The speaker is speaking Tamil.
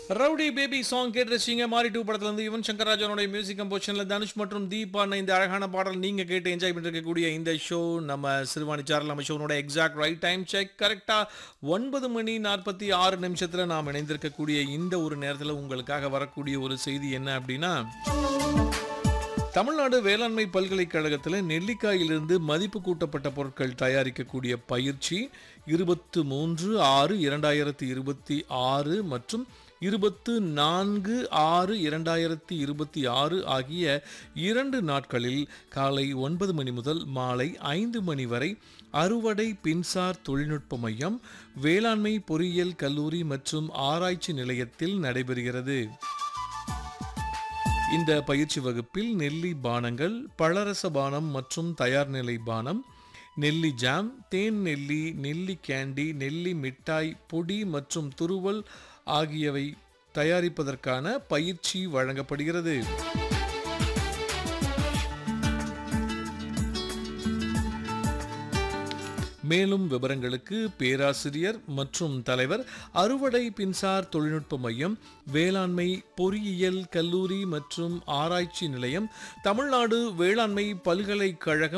ரவுடி பேபி சாங் கேட்டு ரசிங்க மாரி டூ படத்துல இருந்து யுவன் சங்கர் ராஜனுடைய மியூசிக் கம்போஷன்ல தனுஷ் மற்றும் தீப் ஆன இந்த அழகான பாடல் நீங்க கேட்டு என்ஜாய் பண்ணிருக்கக்கூடிய இந்த ஷோ நம்ம சிறுவாணி சாரல் நம்ம ஷோனோட எக்ஸாக்ட் ரைட் டைம் செக் கரெக்டா ஒன்பது மணி நாற்பத்தி ஆறு நிமிஷத்துல நாம் இணைந்திருக்கக்கூடிய இந்த ஒரு நேரத்துல உங்களுக்காக வரக்கூடிய ஒரு செய்தி என்ன அப்படின்னா தமிழ்நாடு வேளாண்மை பல்கலைக்கழகத்தில் நெல்லிக்காயிலிருந்து மதிப்பு கூட்டப்பட்ட பொருட்கள் தயாரிக்கக்கூடிய பயிற்சி இருபத்து மூன்று ஆறு இரண்டாயிரத்தி இருபத்தி ஆறு மற்றும் இருபத்து நான்கு ஆறு இரண்டாயிரத்தி இருபத்தி ஆறு ஆகிய இரண்டு நாட்களில் காலை ஒன்பது மணி முதல் மாலை ஐந்து மணி வரை அறுவடை பின்சார் தொழில்நுட்ப மையம் வேளாண்மை பொறியியல் கல்லூரி மற்றும் ஆராய்ச்சி நிலையத்தில் நடைபெறுகிறது இந்த பயிற்சி வகுப்பில் நெல்லி பானங்கள் பழரச பானம் மற்றும் தயார் நிலை பானம் நெல்லி ஜாம் தேன் நெல்லி நெல்லி கேண்டி நெல்லி மிட்டாய் பொடி மற்றும் துருவல் ஆகியவை தயாரிப்பதற்கான பயிற்சி வழங்கப்படுகிறது மேலும் விவரங்களுக்கு பேராசிரியர் மற்றும் தலைவர் அறுவடை பின்சார் தொழில்நுட்ப மையம் வேளாண்மை பொறியியல் கல்லூரி மற்றும் ஆராய்ச்சி நிலையம் தமிழ்நாடு வேளாண்மை பல்கலைக்கழகம்